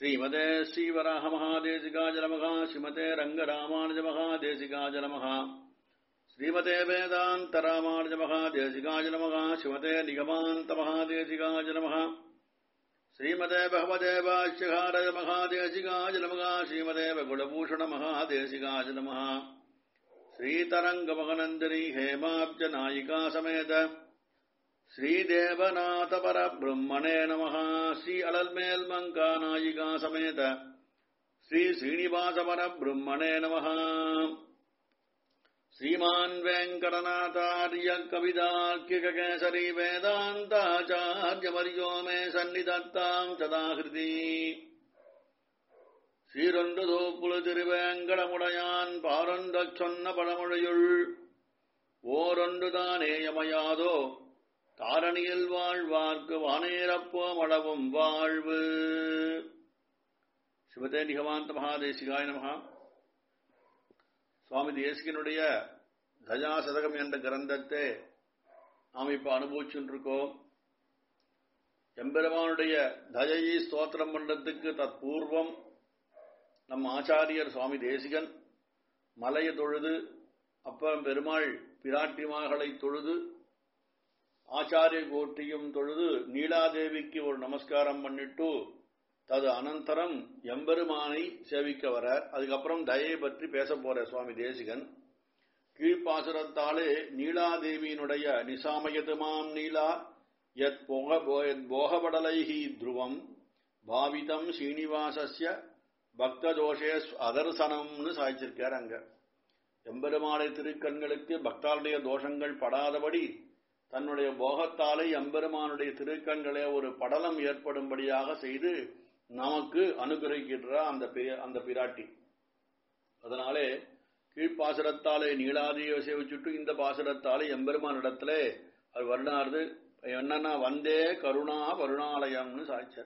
श्रीमते श्रीवराहमहादेशिकाय नमः श्रीमते रङ्गरामानुजमहादेशिकाय नमः श्रीमते वेदान्तरामानुजमहादेशिकाय नमः श्रीमते निगमान्तमहादेशिकाय नमः श्रीमते भगवते भाष्यकाराय महादेशिकाय नमः श्रीमते कुलभूषणमहादेशिकाय नमः श्रीतरङ्गमहनन्दिनी हेमाब्जनायिका समेत श्रीदेवनाथपरब्रह्मणे नमः श्री अलल्मेल्मङ्कानायिका समेत श्रीश्रीनिवासपरब्रह्मणे नमः श्रीमान् वेङ्कटनाथार्य कविदार्किककेसरी वेदान्ताचार्यवर्यो मे सन्निधत्ताम् सदाहृति சீரொன்று தோப்புல திருவேங்கடமுடையான் பாரொன்றச் சொன்ன பழமொழியுள் ஓரொன்று தானேயமையாதோ தாரணியில் வாழ்வார்க்கு வானேரப்போ மளவும் வாழ்வு சிவதே நிகமாந்த மகாதேசிகாய நமகா சுவாமி தேசிகனுடைய தஜாசதகம் என்ற கிரந்தத்தை நாம் இப்ப அனுபவிச்சுருக்கோம் எம்பெருமானுடைய தஜையை ஸ்தோத்திரம் பண்றதுக்கு தற்பூர்வம் நம் ஆச்சாரியர் சுவாமி தேசிகன் மலையை தொழுது அப்புறம் பெருமாள் பிராட்டிமார்களை தொழுது ஆச்சாரிய கோட்டியும் தொழுது நீலாதேவிக்கு ஒரு நமஸ்காரம் பண்ணிட்டு தது அனந்தரம் எம்பெருமானை சேவிக்க வர அதுக்கப்புறம் தயை பற்றி பேச போற சுவாமி தேசிகன் கீழ்ப்பாசுரத்தாலே நீலாதேவியினுடைய நிசாமயதுமாம் நீலா யத் போக போகபடலைஹி துருவம் பாவிதம் ஸ்ரீனிவாசஸ்ய பக்ததோஷே அதர்சனம்னு சாய்ச்சிருக்கார் அங்க எம்பெருமானை திருக்கண்களுக்கு பக்தாளுடைய தோஷங்கள் படாதபடி தன்னுடைய போகத்தாலே எம்பெருமானுடைய திருக்கண்களே ஒரு படலம் ஏற்படும்படியாக செய்து நமக்கு அனுகிரகிக்கின்ற அந்த அந்த பிராட்டி அதனாலே கீழ்ப்பாசுரத்தாலே நீளாதியை சேவிச்சுட்டு இந்த பாசுரத்தாலே எம்பெருமானிடத்துல அது வருணாருது என்னன்னா வந்தே கருணா கருணாலயம்னு சாய்ச்சார்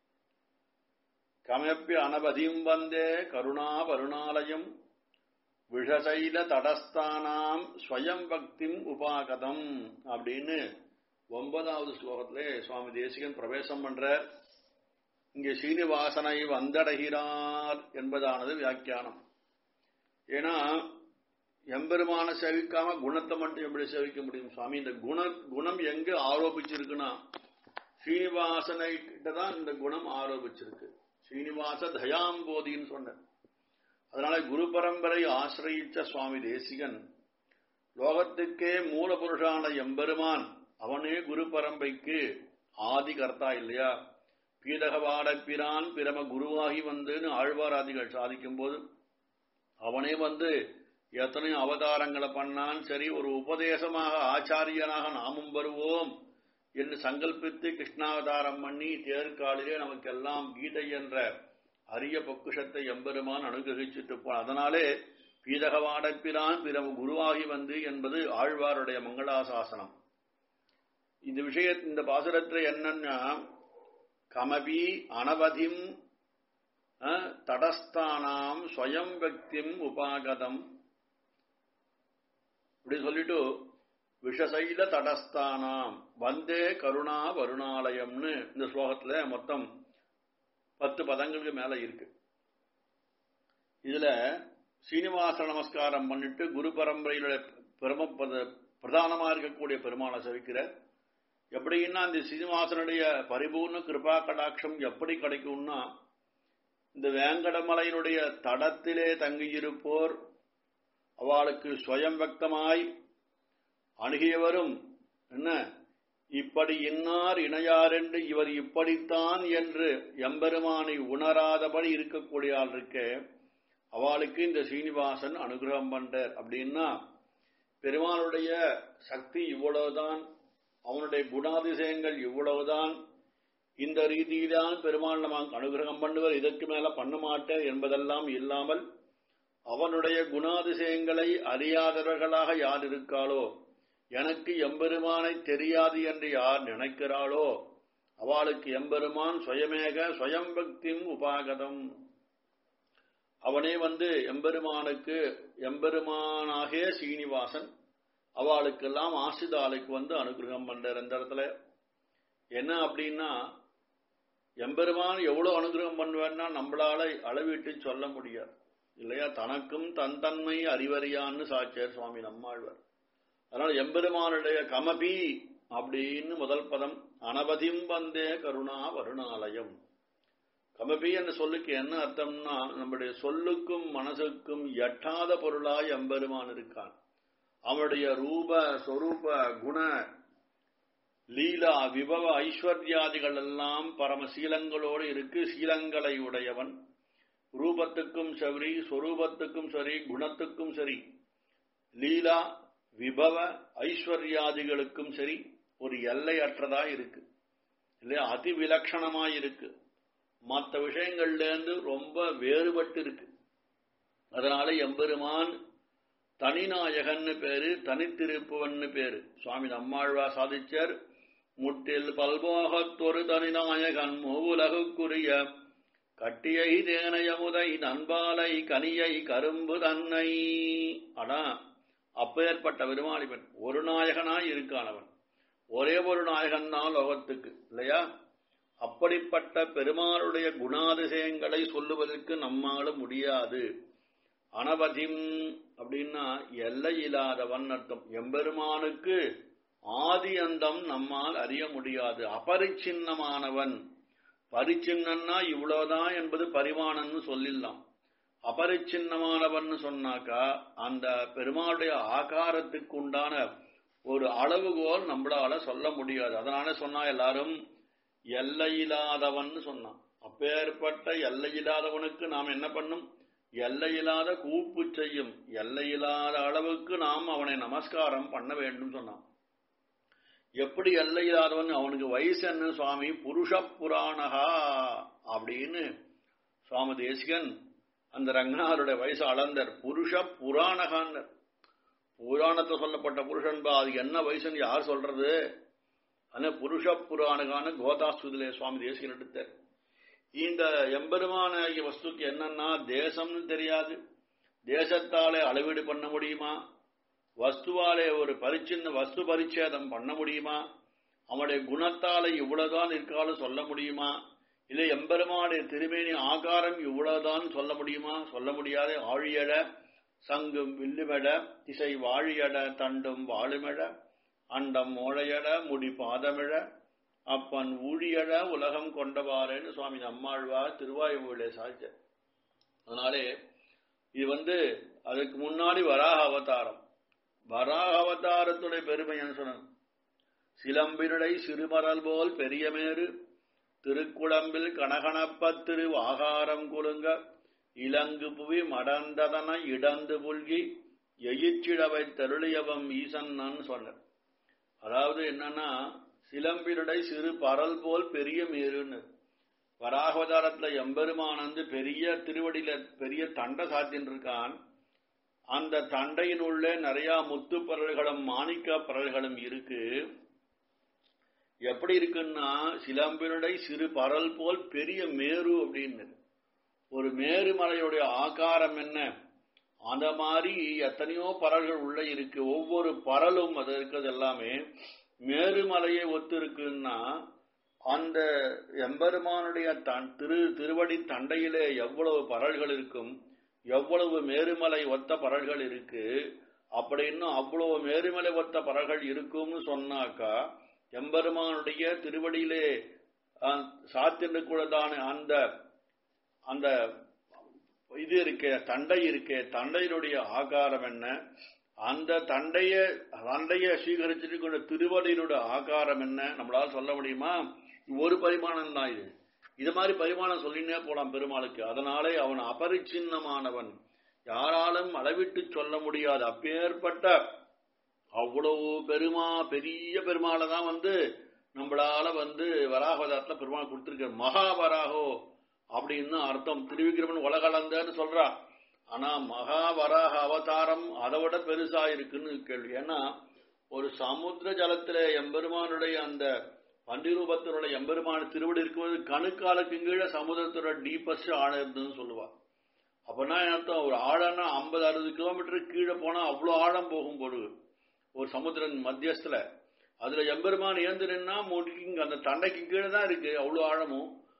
கமப்பிய அனபதியும் வந்தே கருணா கருணாலயம் விஷசைல தடஸ்தானாம் ஸ்வயம் பக்திம் உபாகதம் அப்படின்னு ஒன்பதாவது ஸ்லோகத்திலே சுவாமி தேசிகன் பிரவேசம் பண்ற இங்கே சீனிவாசனை வந்தடைகிறார் என்பதானது வியாக்கியானம் ஏன்னா எம்பெருமான சேவிக்காம குணத்தை மட்டும் எப்படி சேவிக்க முடியும் சுவாமி இந்த குண குணம் எங்க ஆரோபிச்சிருக்குன்னா ஸ்ரீனிவாசனை கிட்ட தான் இந்த குணம் ஆரோபிச்சிருக்கு ஸ்ரீனிவாச தயாம்போதின்னு சொன்ன அதனால குரு பரம்பரை ஆசிரியிச்ச சுவாமி தேசிகன் லோகத்துக்கே மூலபுருஷான எம்பெருமான் அவனே குரு பரம்பைக்கு ஆதி கர்த்தா இல்லையா பீடகவாடப்பிரான் பிரம குருவாகி வந்துன்னு ஆழ்வாராதிகள் சாதிக்கும் போது அவனே வந்து எத்தனை அவதாரங்களை பண்ணான் சரி ஒரு உபதேசமாக ஆச்சாரியனாக நாமும் வருவோம் என்று சங்கல்பித்து கிருஷ்ணாவதாரம் பண்ணி தேர்காலிலே நமக்கெல்லாம் கீதை என்ற அரிய பொக்குஷத்தை எம்பெருமான் அனுகிரகிச்சுட்டு போன அதனாலே பீதகவாடப்பிரான் பிற குருவாகி வந்து என்பது ஆழ்வாருடைய மங்களாசாசனம் இந்த விஷய இந்த பாசுரத்தில் என்னன்னா கமபி அனவதிம் தடஸ்தானாம் ஸ்வயம் பக்திம் உபாகதம் இப்படி சொல்லிட்டு விஷசைல தடஸ்தானாம் வந்தே கருணா வருணாலயம்னு இந்த ஸ்லோகத்துல மொத்தம் பத்து பதங்களுக்கு மேல இருக்கு இதுல சீனிவாச நமஸ்காரம் பண்ணிட்டு குரு பரம்பரையில பிரம பிரதானமா இருக்கக்கூடிய பெருமாளை சவிக்கிற எப்படின்னா அந்த சீனிவாசனுடைய பரிபூர்ண கிருபா கடாட்சம் எப்படி கிடைக்கும்னா இந்த வேங்கடமலையினுடைய தடத்திலே தங்கியிருப்போர் அவளுக்கு ஸ்வயம் வக்தமாய் அணுகியவரும் என்ன இப்படி இன்னார் இணையார் என்று இவர் இப்படித்தான் என்று எம்பெருமானை உணராதபடி இருக்கக்கூடிய ஆள் இருக்க அவளுக்கு இந்த சீனிவாசன் அனுகிரகம் பண்றார் அப்படின்னா பெருமானுடைய சக்தி இவ்வளவுதான் அவனுடைய குணாதிசயங்கள் இவ்வளவுதான் இந்த ரீதியில்தான் பெருமாள் நமக்கு அனுகிரகம் பண்ணுவர் இதற்கு மேல பண்ண மாட்டேன் என்பதெல்லாம் இல்லாமல் அவனுடைய குணாதிசயங்களை அறியாதவர்களாக யார் இருக்காளோ எனக்கு எம்பெருமானை தெரியாது என்று யார் நினைக்கிறாளோ அவளுக்கு எம்பெருமான் சுயமேக சுயம் பக்திம் உபாகதம் அவனே வந்து எம்பெருமானுக்கு எம்பெருமானாகிய சீனிவாசன் அவளுக்கெல்லாம் ஆசிதாளுக்கு வந்து அனுகிரகம் பண்றார் இந்த இடத்துல என்ன அப்படின்னா எம்பெருமான் எவ்வளவு அனுகிரகம் பண்ணுவேன்னா நம்மளால அளவிட்டு சொல்ல முடியாது இல்லையா தனக்கும் தன் தன்மை அறிவறியான்னு சாட்சியர் சுவாமி நம்மாழ்வார் அதனால எம்பெருமானுடைய கமபி அப்படின்னு முதல் பதம் அனவதிம் வந்தே கருணா வருணாலயம் கமபி என்ற சொல்லுக்கு என்ன அர்த்தம்னா நம்முடைய சொல்லுக்கும் மனசுக்கும் எட்டாத பொருளாய் எம்பெருமான் இருக்கான் அவனுடைய ரூப சொரூப குண லீலா விபவ ஐஸ்வர்யாதிகள் எல்லாம் பரம சீலங்களோடு இருக்கு சீலங்களை உடையவன் ரூபத்துக்கும் சரி சொரூபத்துக்கும் சரி குணத்துக்கும் சரி லீலா விபவ ஐஸ்வர்யாதிகளுக்கும் சரி ஒரு எல்லையற்றதா இருக்கு இல்லையா அதி விலட்சணமா இருக்கு மற்ற விஷயங்கள்ல இருந்து ரொம்ப வேறுபட்டு இருக்கு அதனால எம்பெருமான் தனிநாயகன்னு பேரு தனித்திருப்பவன்னு பேரு சுவாமி நம்மாழ்வா சாதிச்சர் முட்டில் பல்போகத்தொரு தனிநாயகன் மூவுலகுக்குரிய கட்டியை தேனையமுதை நண்பாலை கனியை கரும்பு தன்னை ஆனா அப்பேற்பட்ட பெருமாளிவன் ஒரு நாயகனாய் இருக்கானவன் ஒரே ஒரு நாயகன் தான் லோகத்துக்கு இல்லையா அப்படிப்பட்ட பெருமாளுடைய குணாதிசயங்களை சொல்லுவதற்கு நம்மால முடியாது அனவதிம் அப்படின்னா எல்லை இல்லாதவன் அர்த்தம் எம்பெருமானுக்கு ஆதி அந்தம் நம்மால் அறிய முடியாது அபரிச்சின்னமானவன் பரிச்சின்னன்னா இவ்வளவுதான் என்பது பரிமாணம்னு சொல்லிடலாம் அபரிச்சின்னமானவன் சொன்னாக்கா அந்த பெருமாளுடைய ஆகாரத்துக்கு உண்டான ஒரு அளவுகோல் நம்மளால சொல்ல முடியாது அதனால சொன்னா எல்லாரும் எல்லையில்லாதவன் சொன்னான் அப்பேற்பட்ட எல்லையில்லாதவனுக்கு நாம் என்ன பண்ணும் எல்லையில்லாத கூப்பு செய்யும் எல்லையில்லாத அளவுக்கு நாம் அவனை நமஸ்காரம் பண்ண வேண்டும் சொன்னான் எப்படி எல்லையில்லாதவன் அவனுக்கு வயசு என்ன சுவாமி புருஷ புராணகா அப்படின்னு சுவாமி தேசிகன் அந்த ரங்கநாதருடைய வயசு அளந்தர் புருஷ புராணகான்னர் புராணத்தை சொல்லப்பட்ட புருஷன் பா அது என்ன வயசுன்னு யார் சொல்றது ஆனா புருஷ புராணகான கோதாஸ்துதிலே சுவாமி தேசிகன் எடுத்தார் இந்த எம்பெருமான வஸ்துக்கு என்னன்னா தேசம்னு தெரியாது தேசத்தாலே அளவீடு பண்ண முடியுமா வஸ்துவாலே ஒரு பரிச்சின்ன வஸ்து பரிச்சேதம் பண்ண முடியுமா அவனுடைய குணத்தாலே இவ்வளவுதான் இருக்காலும் சொல்ல முடியுமா இல்லை எம்பெருமானுடைய திருமேனி ஆகாரம் இவ்வளவுதான் சொல்ல முடியுமா சொல்ல முடியாத ஆழியட சங்கும் வில்லுமெட திசை வாழியட தண்டும் வாழுமெட அண்டம் மோழையட முடி பாதமிழ அப்பன் ஊழியட உலகம் கொண்டவாறேன்னு சுவாமி நம்மாழ்வார் திருவாயுமொழியிலே சாய்ச்ச அதனாலே இது வந்து அதுக்கு முன்னாடி வராக அவதாரம் வராக அவதாரத்துடைய பெருமைன்னு சொன்ன சிலம்பினுடை சிறுமரல் போல் பெரியமேறு திருக்குழம்பில் கனகனப்ப திரு ஆகாரம் குலுங்க இலங்கு புவி மடந்ததன இடந்து புல்கி எயிற்றிடவை தருளியவம் ஈசன்னு சொன்னார் அதாவது என்னன்னா சிலம்பினுடை சிறு பரல் போல் பெரிய மேருன்னு வராகவதாரத்துல எம்பெருமான் வந்து பெரிய திருவடியில பெரிய தண்டை சாத்தின் இருக்கான் அந்த தண்டையினுள்ளே நிறைய முத்து பரல்களும் மாணிக்க பரல்களும் இருக்கு எப்படி இருக்குன்னா சிலம்பினுடைய சிறு பரல் போல் பெரிய மேரு அப்படின்னு ஒரு மேருமலையுடைய ஆகாரம் என்ன அந்த மாதிரி எத்தனையோ பரல்கள் உள்ள இருக்கு ஒவ்வொரு பரலும் அது இருக்கிறது எல்லாமே மேருமலையை ஒத்து இருக்குன்னா அந்த எம்பெருமானுடைய தன் திரு திருவடி தண்டையிலே எவ்வளவு பரல்கள் இருக்கும் எவ்வளவு மேருமலை ஒத்த பரல்கள் இருக்கு அப்படின்னு அவ்வளவு மேருமலை ஒத்த பரல்கள் இருக்கும்னு சொன்னாக்கா எம்பெருமானுடைய திருவடியிலே சாத்திருக்கூடதான அந்த அந்த இது இருக்கே தண்டை இருக்கே தண்டையினுடைய ஆகாரம் என்ன அந்த தண்டைய தண்டைய சீகரிச்சிட்டு கொண்ட திருவடியினுடைய ஆகாரம் என்ன நம்மளால சொல்ல முடியுமா ஒரு பரிமாணம் தான் இது இது மாதிரி பரிமாணம் சொல்லினே போலாம் பெருமாளுக்கு அதனாலே அவன் அபரிச்சின்னமானவன் யாராலும் அளவிட்டு சொல்ல முடியாது அப்பேற்பட்ட அவ்வளவு பெருமா பெரிய பெருமாளை தான் வந்து நம்மளால வந்து வராகவதாரத்துல பெருமாள் கொடுத்திருக்க மகாவராகோ அப்படின்னு அர்த்தம் திருவிக்கிரமன் உலகளந்தன்னு சொல்றா ஆனா மகாவராக அவதாரம் அதை விட பெருசா இருக்குன்னு கேள்வி ஏன்னா ஒரு சமுத்திர ஜலத்துல எம்பெருமானுடைய அந்த பண்டிரூபத்தினுடைய எம்பெருமான திருவடி இருக்கும்போது கணுக்காலுக்கு கீழே சமுதிரத்தோட டீப்பஸ்ட் ஆழம் இருந்ததுன்னு சொல்லுவா அப்பனா அர்த்தம் ஒரு ஆழம்னா ஐம்பது அறுபது கிலோமீட்டர் கீழே போனா அவ்வளவு ஆழம் போகும் பொழுது ஒரு சமுத்திரன் மத்தியஸ்துல அதுல எம்பெருமான் ஏந்து நின்னா முடிக்கு அந்த தண்டைக்கு கீழே தான் இருக்கு அவ்வளவு ஆழமும்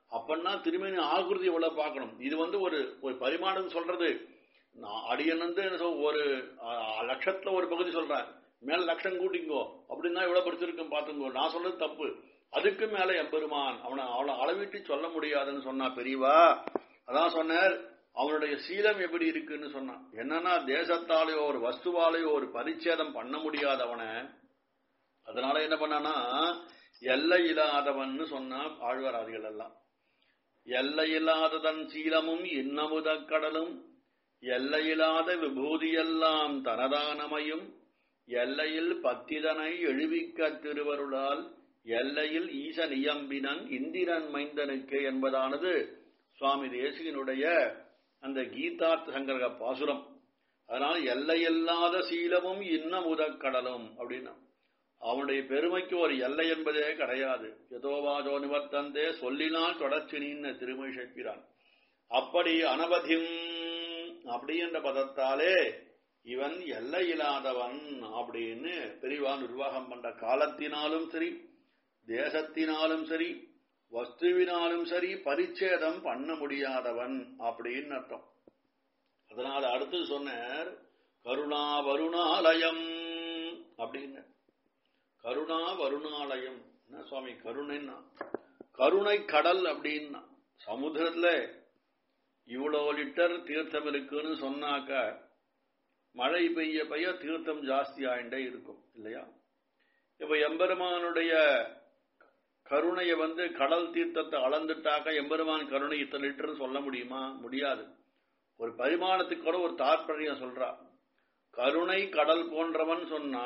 அப்பன்னா திருமணி ஆகுருதி எவ்வளவு பார்க்கணும் இது வந்து ஒரு ஒரு பரிமாணம் சொல்றது நான் அடியன் வந்து என்ன சொல் ஒரு அஹ், லட்சத்துல ஒரு பகுதி சொல்றேன் மேல லட்சம் கூட்டிங்கோ அப்படின்னா எவ்வளவு படிச்சிருக்கும் பாத்துங்கோ நான் சொல்றது தப்பு அதுக்கு மேல எம்பெருமான் அவனை அவளை அளவிட்டு சொல்ல முடியாதுன்னு சொன்னா பெரியவா அதான் சொன்னார் அவனுடைய சீலம் எப்படி இருக்குன்னு சொன்னான் என்னன்னா தேசத்தாலேயோ ஒரு வஸ்துவாலேயோ ஒரு பரிச்சேதம் பண்ண முடியாதவனை அதனால என்ன பண்ணானா எல்லை இல்லாதவன்னு சொன்னா ஆழ்வாராதிகள் எல்லாம் எல்லையில்லாததன் சீலமும் இன்னமுத கடலும் எல்லையில்லாத விபூதியெல்லாம் தனதானமையும் எல்லையில் பத்திதனை எழுவிக்க திருவருளால் எல்லையில் ஈச நியம்பினன் இந்திரன் மைந்தனுக்கு என்பதானது சுவாமி தேசிகனுடைய அந்த கீதார்த்த சங்கரக பாசுரம் அதனால எல்லையில்லாத சீலமும் இன்னமுத கடலும் அப்படின்னா அவனுடைய பெருமைக்கு ஒரு எல்லை என்பதே கிடையாது எதோவாதோ நிவர்த்தந்தே சொல்லினால் தொடர்ச்சினின்னு திருமொழி சேர்க்கிறான் அப்படி அனவதிம் அப்படி என்ற பதத்தாலே இவன் எல்லையில்லாதவன் அப்படின்னு பெரியவா நிர்வாகம் பண்ற காலத்தினாலும் சரி தேசத்தினாலும் சரி வஸ்துவினாலும் சரி பரிச்சேதம் பண்ண முடியாதவன் அப்படின்னு அர்த்தம் அதனால அடுத்து சொன்னார் கருணா வருணாலயம் அப்படின்னு கருணா வருணாலயம் என்ன சுவாமி கருணைன்னா கருணை கடல் அப்படின்னா சமுத்திரத்துல இவ்வளவு லிட்டர் தீர்த்தம் இருக்குன்னு சொன்னாக்க மழை பெய்ய பெய்ய தீர்த்தம் ஜாஸ்தி ஆயிண்டே இருக்கும் இல்லையா இப்ப எம்பெருமானுடைய கருணையை வந்து கடல் தீர்த்தத்தை அளந்துட்டாக்க எம்பெருமான் கருணை இத்தனை லிட்டர்னு சொல்ல முடியுமா முடியாது ஒரு பரிமாணத்துக்கு கூட ஒரு தாற்பயம் சொல்றா கருணை கடல் போன்றவன் சொன்னா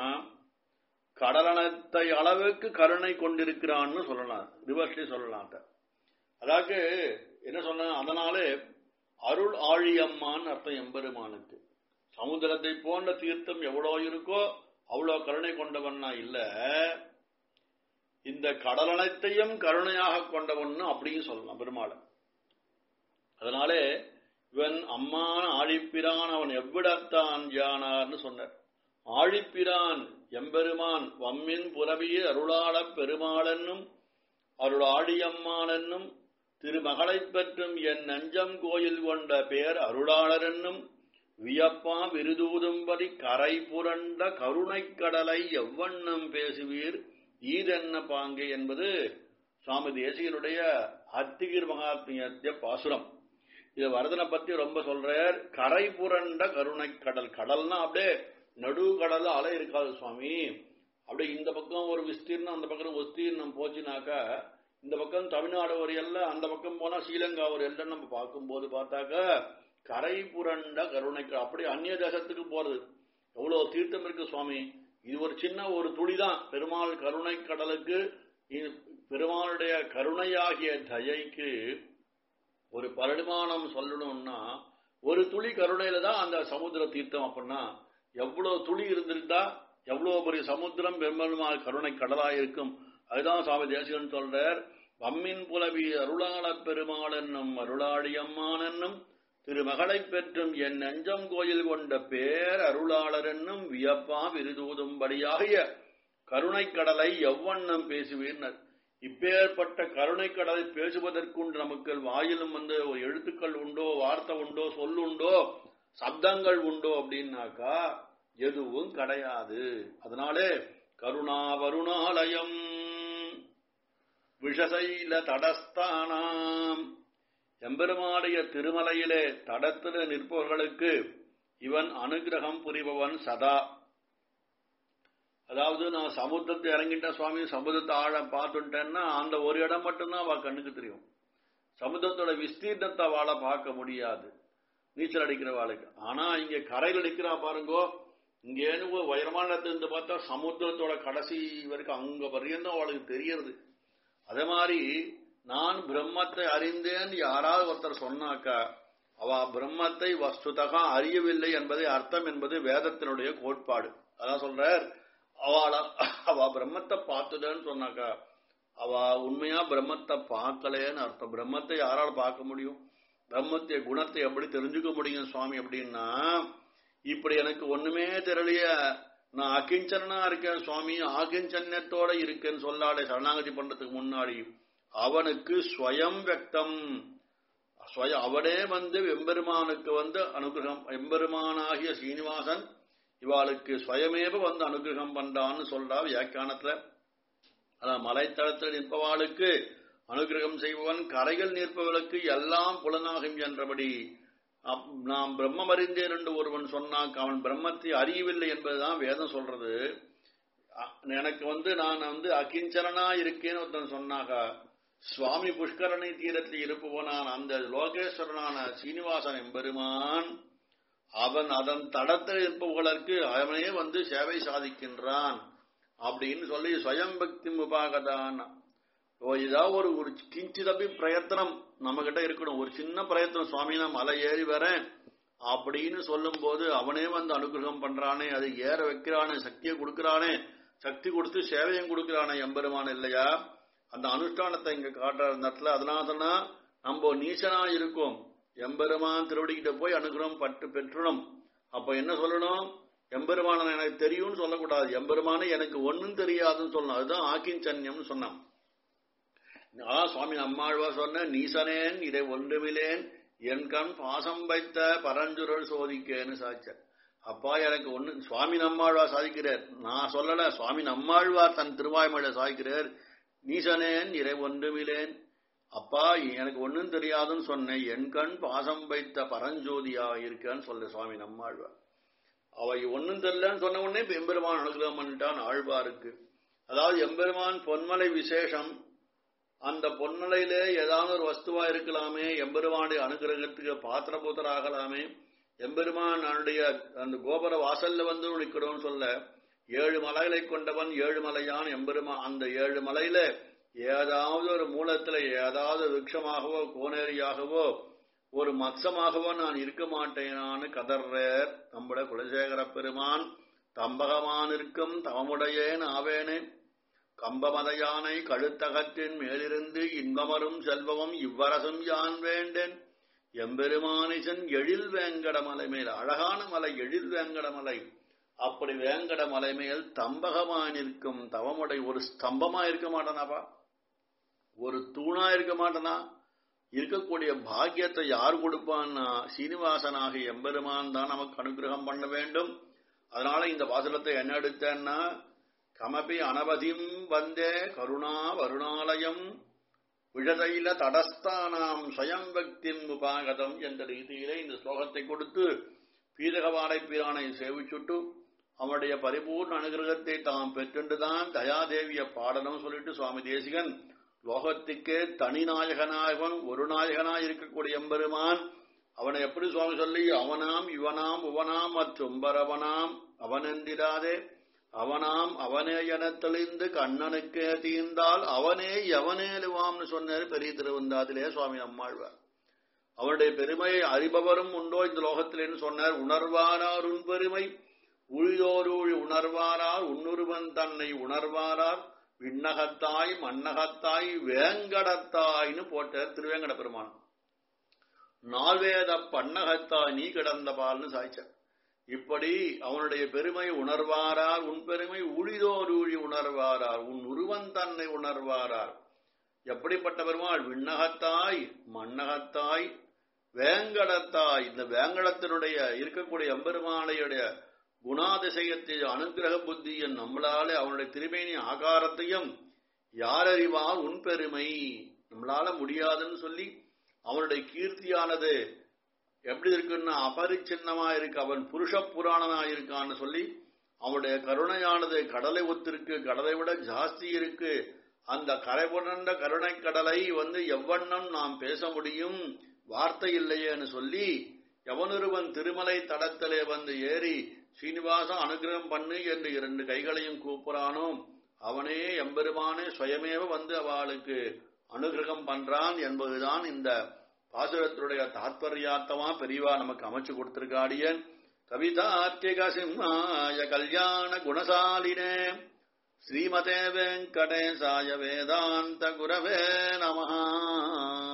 கடலனத்தை அளவுக்கு கருணை கொண்டிருக்கிறான்னு சொல்லலாம் ரிவர்ஸ்லி சொல்லலாம் அத. அதாவது என்ன சொன்ன அதனாலே அருள் ஆழியம்மான்னு அர்த்தம் எம்பெருமானுக்கு சமுத்திரத்தை போன்ற தீர்த்தம் எவ்வளோ இருக்கோ அவ்வளோ கருணை கொண்டவன்னா இல்ல இந்த கடலனைத்தையும் கருணையாக கொண்டவன்னு அப்படியும் சொல்லலாம் பெருமாளை அதனாலே இவன் அம்மான ஆழிப்பிரான் அவன் எவ்விடத்தான் யானார்னு சொன்னார் ஆழிப்பிரான் எம்பெருமான் வம்மின் புறவிய அருளாளப் பெருமாளென்னும் அருள் ஆழியம்மானென்னும் திருமகளைப் பெற்றும் என் நெஞ்சம் கோயில் கொண்ட பேர் அருளாளரென்னும் வியப்பா விருதூதும்படி கரை புரண்ட கருணைக் கடலை எவ்வண்ணம் பேசுவீர் ஈதென்ன பாங்கே என்பது சுவாமி தேசிகனுடைய அத்திகிர் மகாத்மியத்திய பாசுரம் இது வரதனை பத்தி ரொம்ப சொல்றார் கரை புரண்ட கருணை கடல் கடல்னா அப்படியே நடு கடல்ல அலை இருக்காது சுவாமி அப்படியே இந்த பக்கம் ஒரு விஸ்தீர்ணம் அந்த பக்கம் விஸ்தீர்ணம் போச்சுனாக்கா இந்த பக்கம் தமிழ்நாடு ஒரு எல்லை அந்த பக்கம் போனா ஸ்ரீலங்கா ஒரு எல்லை நம்ம பார்க்கும்போது பார்த்தாக்கா கரை புரண்ட கருணை கடல் அப்படி அந்நிய தேசத்துக்கு போறது எவ்வளவு தீர்த்தம் இருக்கு சுவாமி இது ஒரு சின்ன ஒரு துளிதான் பெருமாள் கருணை கடலுக்கு இது பெருமாளுடைய கருணையாகிய தயைக்கு ஒரு பரிமாணம் சொல்லணும்னா ஒரு துளி கருணையில தான் அந்த சமுத்திர தீர்த்தம் அப்படின்னா எவ்வளவு துளி இருந்திருந்தா எவ்வளவு பெரிய சமுத்திரம் பெரும்பாலும் கருணை கடலா இருக்கும் அதுதான் சுவாமி தேசிகன் சொல்றார் வம்மின் புலவி அருளாளப் பெருமாள் என்னும் அருளாடியம்மான் என்னும் திருமகளைப் பெற்றும் என் நெஞ்சம் கோயில் கொண்ட பேர் அருளாளர் என்னும் வியப்பா விருதூதும்படியாகிய கருணைக் கடலை எவ்வண்ணம் பேசுவீர்னர் இப்பேற்பட்ட கருணை கடலை பேசுவதற்குண்டு நமக்கு வாயிலும் வந்து ஒரு எழுத்துக்கள் உண்டோ வார்த்தை உண்டோ சொல்லுண்டோ சப்தங்கள் உண்டோ அப்படின்னாக்கா எதுவும் கிடையாது அதனாலே கருணா வருணாலயம் விஷசைல தடஸ்தானாம் எம்பெருமாடைய திருமலையிலே தடத்தில நிற்பவர்களுக்கு இவன் அனுகிரகம் புரிபவன் சதா அதாவது நான் சமுத்திரத்தை இறங்கிட்ட சுவாமி சமுத்திரத்தை ஆழம் பார்த்துட்டேன்னா அந்த ஒரு இடம் மட்டும்தான் அவ கண்ணுக்கு தெரியும் சமுத்திரத்தோட விஸ்தீர்ணத்தை அவளை பார்க்க முடியாது நீச்சல் அடிக்கிற வாளுக்கு ஆனா இங்க கரையில் நிக்கிறா பாருங்கோ இங்கேன்னு ஒரு உயரமான இடத்துல இருந்து பார்த்தா சமுத்திரத்தோட கடைசி வரைக்கும் அங்க பரியந்தம் அவளுக்கு தெரியறது அதே மாதிரி நான் பிரம்மத்தை அறிந்தேன் யாராவது ஒருத்தர் சொன்னாக்கா அவ பிரம்மத்தை வஸ்துதகா அறியவில்லை என்பதை அர்த்தம் என்பது வேதத்தினுடைய கோட்பாடு அதான் சொல்றார் அவள அவ பிரம்மத்தை பார்த்துடன்னு சொன்னாக்கா அவ உண்மையா பிரம்மத்தை பார்க்கலேன்னு அர்த்தம் பிரம்மத்தை யாரால பார்க்க முடியும் பிரம்மத்தை குணத்தை எப்படி தெரிஞ்சுக்க முடியும் சுவாமி அப்படின்னா இப்படி எனக்கு ஒண்ணுமே தெரியலைய நான் அகிஞ்சனா இருக்கேன் சுவாமி ஆகிஞ்சன்யத்தோட இருக்கேன்னு சொல்லாடே சரணாகதி பண்றதுக்கு முன்னாடி அவனுக்கு ஸ்வயம் வெக்தம் ஸ்வய அவனே வந்து எம்பெருமானுக்கு வந்து அனுகிரகம் எம்பெருமானாகிய சீனிவாசன் இவாளுக்கு ஸ்வயமேவ வந்து அனுகிரகம் பண்றான்னு சொல்றா வியாக்கியானத்துல அதான் மலைத்தளத்தில் நிற்பவாளுக்கு அனுகிரகம் செய்பவன் கரைகள் நிற்பவர்களுக்கு எல்லாம் புலனாகும் என்றபடி அப்- நாம் பிரம்மம் அறிந்தேன் என்று ஒருவன் சொன்னான் அவன் பிரம்மத்தை அறியவில்லை என்பதுதான் வேதம் சொல்றது அ- எனக்கு வந்து நான் வந்து அகிஞ்சரனா இருக்கேன்னு ஒருத்தன் சொன்னாக சுவாமி புஷ்கரணி தீரத்தில் இருப்பவனான் அந்த லோகேஸ்வரனான சீனிவாசன் எம்பெருமான் அவன் அதன் தடத்தில் இருப்பவர்களுக்கு அவனே வந்து சேவை சாதிக்கின்றான் அப்படின்னு சொல்லி ஸ்வயம் பக்தி உபாகதான் ஓ ஏதாவது ஒரு ஒரு கிஞ்சிதபி பிரயத்தனம் நம்ம கிட்ட இருக்கணும் ஒரு சின்ன பிரயத்தனம் சுவாமி நான் மலை ஏறி வரேன் அப்படின்னு சொல்லும் போது அவனே வந்து அனுகிரகம் பண்றானே அது ஏற வைக்கிறானே சக்தியை கொடுக்கறானே சக்தி கொடுத்து சேவையும் கொடுக்கறானே எம்பெருமான் இல்லையா அந்த அனுஷ்டானத்தை இங்க காட்டுற அந்த இடத்துல அதனாலதான் நம்ம நீசனா இருக்கோம் எம்பெருமான் திருவடிக்கிட்ட போய் அனுகிரகம் பட்டு பெற்றணும் அப்ப என்ன சொல்லணும் எம்பெருமானன் எனக்கு தெரியும்னு சொல்லக்கூடாது எம்பெருமானே எனக்கு ஒண்ணும் தெரியாதுன்னு சொல்லணும் அதுதான் ஆக்கிஞ்சன்யம்னு சொன்னான் அதான் சுவாமி நம்மாழ்வா சொன்ன நீசனேன் இதை ஒன்றுமிலேன் என் கண் பாசம் வைத்த பரஞ்சுரல் சோதிக்கேன்னு சாச்ச அப்பா எனக்கு ஒண்ணு சுவாமி நம்மாழ்வா சாதிக்கிறார் நான் சொல்லல சுவாமி நம்மாழ்வார் தன் திருவாய்மொழியை சாதிக்கிறார் நீசனேன் இறை ஒன்றுமிலேன் அப்பா எனக்கு ஒண்ணும் தெரியாதுன்னு சொன்னேன் என் கண் பாசம் வைத்த பரஞ்சோதியா இருக்கேன்னு சொல்ல சுவாமி நம்மாழ்வார் அவை ஒண்ணும் தெரியலன்னு சொன்ன உடனே இப்ப எம்பெருமான் அனுகிரகம் பண்ணிட்டான் ஆழ்வாருக்கு அதாவது எம்பெருமான் பொன்மலை விசேஷம் அந்த பொன்மலையிலே ஏதாவது ஒரு வஸ்துவா இருக்கலாமே எம்பெருமானுடைய அனுகிரகத்துக்கு பாத்திரபூத்தராகலாமே எம்பெருமான் அவனுடைய அந்த கோபுர வாசல்ல வந்து நிற்கிறோம்னு சொல்ல ஏழு மலைகளை கொண்டவன் ஏழு மலையான் எம்பெருமான் அந்த ஏழு மலையில ஏதாவது ஒரு மூலத்துல ஏதாவது விருட்சமாகவோ கோனேரியாகவோ ஒரு மத்சமாகவோ நான் இருக்க மாட்டேனான்னு கதர்றார் நம்முடைய குலசேகர பெருமான் தம்பகமானிருக்கும் தவமுடையேன் ஆவேனே கம்பமதையானை கழுத்தகத்தின் மேலிருந்து இன்பமரும் செல்வமும் இவ்வரசும் யான் வேண்டேன் எம்பெருமானிசன் எழில் வேங்கட மலை மேல் அழகான மலை எழில் வேங்கட மலை அப்படி வேங்கட மலை மேல் தம்பகமாய் நிற்கும் தவமுடை ஒரு ஸ்தம்பமா இருக்க மாட்டானாப்பா ஒரு தூணா இருக்க மாட்டானா இருக்கக்கூடிய பாக்கியத்தை யார் கொடுப்பான்னா சீனிவாசனாக எம்பெருமான் தான் நமக்கு அனுகிரகம் பண்ண வேண்டும் அதனால இந்த வாசலத்தை என்ன எடுத்தேன்னா கமபி அனவதிம் வந்தே கருணா வருணாலயம் விழதையில தடஸ்தானாம் ஸ்வயம் பக்திம் உபாகதம் என்ற ரீதியிலே இந்த ஸ்லோகத்தை கொடுத்து பீதகவாடை பிரானை சேவிச்சுட்டு அவனுடைய பரிபூர்ண அனுகிரகத்தை தாம் பெற்றுண்டுதான் தயாதேவிய பாடணும் சொல்லிட்டு சுவாமி தேசிகன் லோகத்துக்கே தனி நாயகனாகவன் ஒரு நாயகனாய் இருக்கக்கூடிய எம்பெருமான் அவனை எப்படி சுவாமி சொல்லி அவனாம் இவனாம் உவனாம் மற்றும்பரவனாம் அவனெந்திராதே அவனாம் அவனே என தெளிந்து கண்ணனுக்கே தீர்ந்தால் அவனே எவனேலுவாம்னு சொன்னார் பெரிய திருவந்தாதிலே சுவாமி அம்மாழ்வார் அவனுடைய பெருமையை அறிபவரும் உண்டோ இந்த லோகத்திலேன்னு சொன்னார் உணர்வாரார் உன் பெருமை உழிதோருள் உணர்வாரார் உன்னுருவன் தன்னை உணர்வாரார் விண்ணகத்தாய் மண்ணகத்தாய் வேங்கடத்தாய்னு போட்டார் திருவேங்கட பெருமான் நால்வேத பன்னகத்தாய் நீ கிடந்த பால்னு சாய்ச்சார் இப்படி அவனுடைய பெருமை உணர்வாரார் உன் பெருமை உழிதோர் ஊழி உணர்வாரார் உன் உருவன் தன்னை உணர்வாரார் எப்படிப்பட்ட பெருமாள் விண்ணகத்தாய் மண்ணகத்தாய் வேங்கடத்தாய் இந்த வேங்கடத்தினுடைய இருக்கக்கூடிய எம்பெருமானையுடைய குணாதிசயத்தை அனுகிரக புத்தியும் நம்மளால அவனுடைய திருமேனி ஆகாரத்தையும் யார் அறிவார் உன் பெருமை நம்மளால முடியாதுன்னு சொல்லி அவனுடைய கீர்த்தியானது எப்படி இருக்குன்னா அபரிச்சின்னமா இருக்கு அவன் புருஷ புராணனா இருக்கான்னு சொல்லி அவனுடைய கருணையானது கடலை ஒத்திருக்கு கடலை விட ஜாஸ்தி இருக்கு அந்த கரை புரண்ட கருணை கடலை வந்து எவ்வண்ணம் நாம் பேச முடியும் வார்த்தை இல்லையேன்னு சொல்லி எவனொருவன் திருமலை தடத்திலே வந்து ஏறி சீனிவாசம் அனுகிரகம் பண்ணு என்று இரண்டு கைகளையும் கூப்புறானோ அவனே எம்பெருமானே சுயமேவ வந்து அவளுக்கு அனுகிரகம் பண்றான் என்பதுதான் இந்த பாசுரத்தினுடைய தாத்பரியார்த்தமா பெரியவா நமக்கு அமைச்சு கொடுத்திருக்காடியன் கவிதார்த்திக சிம்மாய கல்யாண குணசாலினே ஸ்ரீமதே வெங்கடேசாய வேதாந்த குரவே நமஹா